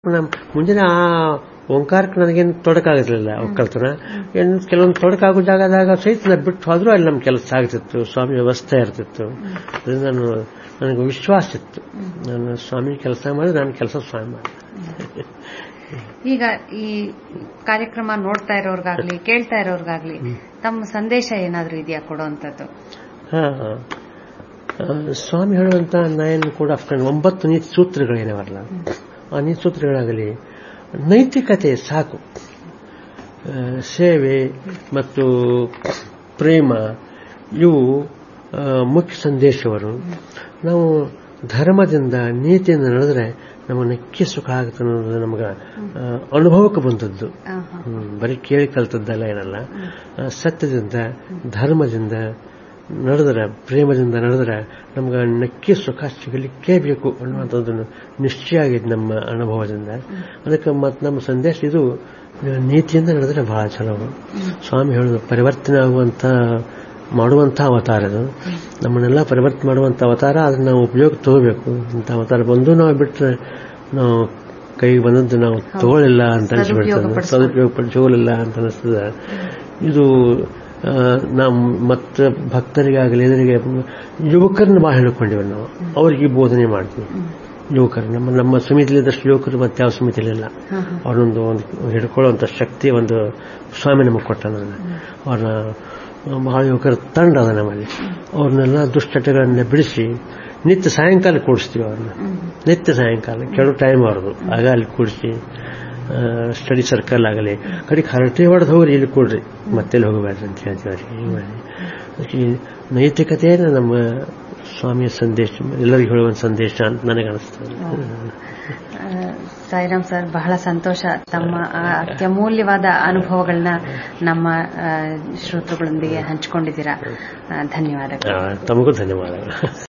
ನಮ್ ಮುಂಜಾನೆ ಆ ಓಂಕಾರಕ್ಕೆ ನನಗೇನು ತೊಡಕಾಗಲಿಲ್ಲ ಒಕ್ಕಲ್ತನ ಏನು ಕೆಲವೊಂದು ತೊಡಕಾಗೋ ಜಾಗದಾಗ ಸಹಿತ ನಾನು ಬಿಟ್ಟು ಹೋದ್ರೂ ಅಲ್ಲಿ ನಮ್ಮ ಕೆಲಸ ಆಗ್ತಿತ್ತು ಸ್ವಾಮಿ ವ್ಯವಸ್ಥೆ ಇರ್ತಿತ್ತು ಅದರಿಂದ ನಾನು ನನಗೆ ವಿಶ್ವಾಸ ಇತ್ತು ನಾನು ಸ್ವಾಮಿ ಕೆಲಸ ಮಾಡಿ ನಾನು ಕೆಲಸ ಸ್ವಾಮಿ ಮಾಡಿ ಈಗ ಈ ಕಾರ್ಯಕ್ರಮ ನೋಡ್ತಾ ಇರೋರ್ಗಾಗ್ಲಿ ಕೇಳ್ತಾ ಇರೋರ್ಗಾಗ್ಲಿ ತಮ್ಮ ಸಂದೇಶ ಏನಾದ್ರೂ ಇದೆಯಾ ಕೊಡುವಂತದ್ದು ಹಾ ಆ, ಸ್ವಾಮಿ ಹೇಳುವಂತ ನಾನು ಕೂಡ ಅಫ್ಘಾನ್ ಒಂಬತ್ತು ನೀತಿ ಸೂತ್ರಗಳೇನವಲ್ಲ ಆ ನೀತಿ ಸೂತ್ರಗಳಾಗಲಿ ನೈತಿಕತೆ ಸಾಕು ಆ, ಸೇವೆ ಮತ್ತು ಪ್ರೇಮ ಇವು ಆ, ಮುಖ್ಯ ಸಂದೇಶವರು ನಾವು ಧರ್ಮದಿಂದ ನೀತಿಯಿಂದ ನಡೆದ್ರೆ ನಮಗೆ ನಕ್ಕಿ ಸುಖ ಆಗುತ್ತೆ ಅನ್ನೋದು ನಮಗೆ ಆ, ಅನುಭವಕ್ಕೆ ಬಂದದ್ದು ಆಹಾ. ಹ್ಮ್, ಬರೀ ಕೇಳಿ ಕಲ್ತದ್ದಲ್ಲ ಏನಲ್ಲ ಆ, ಸತ್ಯದಿಂದ ಧರ್ಮದಿಂದ ನಡೆದ್ರೆ ಪ್ರೇಮದಿಂದ ನಡೆದ್ರೆ ನಮ್ಗೆ ನಕ್ಕಿ ಸುಖ ಸಿಗಲಿಕ್ಕೇ ಬೇಕು ಅನ್ನುವಂಥದ್ದನ್ನು ನಿಶ್ಚಯ ಆಗಿದೆ ನಮ್ಮ ಅನುಭವದಿಂದ ಅದಕ್ಕೆ ಮತ್ತು ನಮ್ಮ ಸಂದೇಶ ಇದು ನೀತಿಯಿಂದ ನಡೆದ್ರೆ ಬಹಳ ಚಲೋ ಸ್ವಾಮಿ ಹೇಳೋದು ಪರಿವರ್ತನೆ ಆಗುವಂಥ ಮಾಡುವಂಥ ಅವತಾರ ಇದು ನಮ್ಮನ್ನೆಲ್ಲ ಪರಿವರ್ತನೆ ಮಾಡುವಂಥ ಅವತಾರ ಅದನ್ನ ನಾವು ಉಪಯೋಗ ತಗೋಬೇಕು ಇಂಥ ಅವತಾರ ಬಂದು ನಾವು ಬಿಟ್ಟರೆ ನಾವು ಕೈಗೆ ಬಂದದ್ದು ನಾವು ತಗೊಳ್ಳಿಲ್ಲ ಅಂತ ಅನಿಸ್ಬಿಡ್ತದೆ ಸದುಪಯೋಗ ಪಡಿಸೋಲಿಲ್ಲ ಅಂತ ಅನಿಸ್ತದೆ ಇದು ಆ, ನಾವು ಮತ್ತೆ ಭಕ್ತರಿಗಾಗಲಿ ಎದುರಿಗೆ ಯುವಕರನ್ನ ಭಾಳ ಹೇಳ್ಕೊಂಡಿವಿ ನಾವು ಅವ್ರಿಗೆ ಈ ಬೋಧನೆ ಮಾಡ್ತೀವಿ ಯುವಕರು ನಮ್ಮ ನಮ್ಮ ಸಮಿತಿಲಿದ್ದಷ್ಟು ಯುವಕರು ಮತ್ತೆ ಯಾವ ಸಮಿತಿಲಿಲ್ಲ ಅವ್ರನ್ನೊಂದು ಒಂದು ಹಿಡ್ಕೊಳ್ಳುವಂಥ ಶಕ್ತಿ ಒಂದು ಸ್ವಾಮಿ ನಮಗೆ ಕೊಟ್ಟ ನಾನು ಅವ್ರನ್ನ ಬಹಳ ಯುವಕರ ತಂಡ ಅದ ನಮ್ಮಲ್ಲಿ ಅವ್ರನ್ನೆಲ್ಲ ದುಶ್ಚಟಗಳನ್ನ ಬಿಡಿಸಿ ನಿತ್ಯ ಸಾಯಂಕಾಲ ಕೂಡಿಸ್ತೀವಿ ಅವ್ರನ್ನ ನಿತ್ಯ ಸಾಯಂಕಾಲ ಕೆಲವು ಟೈಮ್ ಅವ್ರದ್ದು ಆಗ ಅಲ್ಲಿ ಕೂಡಿಸಿ ಸ್ಟಡಿ ಸರ್ಕಲ್ ಆಗಲಿ ಕಡೆಗೆ ಹರಟೆ ಹೊಡೆದು ಹೋಗ್ರಿ ಇಲ್ಲಿ ಕೊಡ್ರಿ ಮತ್ತೆಲ್ಲಿ ಹೋಗಬೇಡ್ರಿ ಅಂತ ಹೇಳ್ತೀವಿ ಅವ್ರಿಗೆ ಹೀಗೆ ಮಾಡಿ ಅದಕ್ಕೆ ಈ ನೈತಿಕತೆಯೇ ನಮ್ಮ ಸ್ವಾಮಿಯ ಸಂದೇಶ ಎಲ್ಲರಿಗೂ ಹೇಳುವಂಥ ಸಂದೇಶ ಅಂತ ನನಗೆ ಅನಿಸ್ತದೆ ಆ, ಸಾಯಿರಾಮ್ ಸರ್ ಬಹಳ ಸಂತೋಷ ತಮ್ಮ ಆ ಅತ್ಯಮೂಲ್ಯವಾದ ಅನುಭವಗಳನ್ನ ನಮ್ಮ ಆ, ಶ್ರೋತೃಗಳೊಂದಿಗೆ ಹಂಚಿಕೊಂಡಿದ್ದೀರಾ ಆ, ಧನ್ಯವಾದಗಳು ಆ, ತಮಗೂ ಧನ್ಯವಾದಗಳು